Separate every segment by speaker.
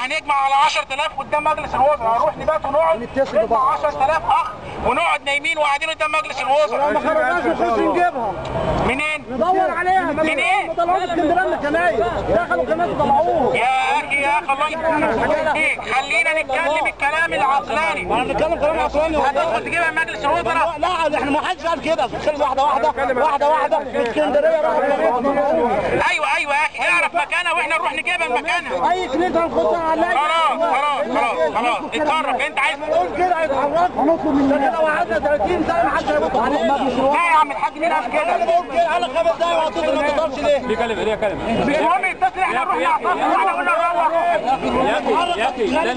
Speaker 1: هنجمع على 10000 قدام مجلس الوزراء هنروح نبات ونقعد نجمع 10000 اخ ونقعد نايمين وقاعدين قدام مجلس الوزراء
Speaker 2: ما خرجناش نخش نجيبها
Speaker 1: منين؟
Speaker 2: ندور عليها
Speaker 1: منين؟
Speaker 2: طلعوا اسكندريه من الكنايس دخلوا كنايس طلعوه
Speaker 1: يا اخي يا اخي الله يخليك خلينا نتكلم الكلام العقلاني
Speaker 2: هنتكلم كلام عقلاني
Speaker 1: هتدخل تجيبها مجلس الوزراء
Speaker 2: لا احنا ما حدش قال كده خلي واحده واحده واحده واحده اسكندريه راحوا
Speaker 1: ايوه ايوه يا اخي اعرف مكانها واحنا نروح نجيبها مكانها
Speaker 2: اي كنيسه هنخشها عليا
Speaker 1: خلاص خلاص خلاص خلاص اتصرف انت عايز
Speaker 2: نقول كده هيتحركوا هنطلب من ده لو قعدنا 30 سنه ما حدش هيبص علينا
Speaker 1: لا يا عم الحاج مين قال
Speaker 2: انا
Speaker 1: كده
Speaker 2: بقول كده انا خمس دقايق وهتصل ما تقدرش ليه؟
Speaker 3: ليه كلمه ليه كلمه
Speaker 1: المهم يتصل احنا نروح نعتصم واحنا قلنا نروح
Speaker 3: يا اخي يا اخي لا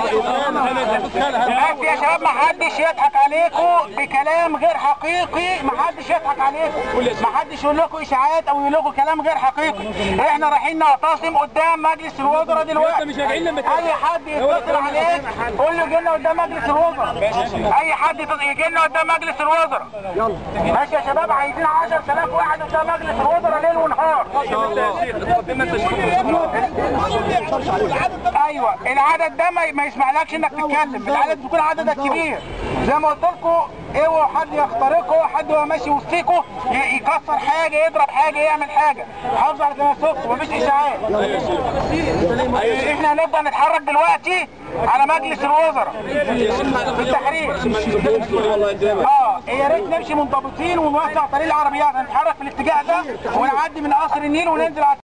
Speaker 1: بس يا شباب ما حدش يضحك عليكم بكلام غير حقيقي ما حدش يضحك عليكم ما حدش يقول لكم اشاعات او يقول لكم كلام غير حقيقي احنا رايحين نعتصم قدام مجلس الوزراء دلوقتي
Speaker 3: مش راجعين لما
Speaker 1: اي حد يتصل عليك قول له يجي لنا قدام مجلس الوزراء اي حد يتصل- يجي لنا قدام مجلس الوزراء يلا ماشي يا شباب عايزين 10000 واحد قدام مجلس الوزراء ليل ونهار ايوه العدد ده ما ما يسمحلكش انك تتكلم العدد بيكون عددك كبير زي ما قلت لكم اوعوا حد يخترقه حد وهو ماشي وسطيكم ي- يكسر حاجه يضرب حاجه يعمل حاجه حافظوا على تماسككم مفيش اشاعات احنا هنبدا نتحرك دلوقتي على مجلس الوزراء في التحرير اه يا ريت نمشي منضبطين ونوسع طريق العربيات هنتحرك في الاتجاه ده ونعدي من قصر النيل وننزل على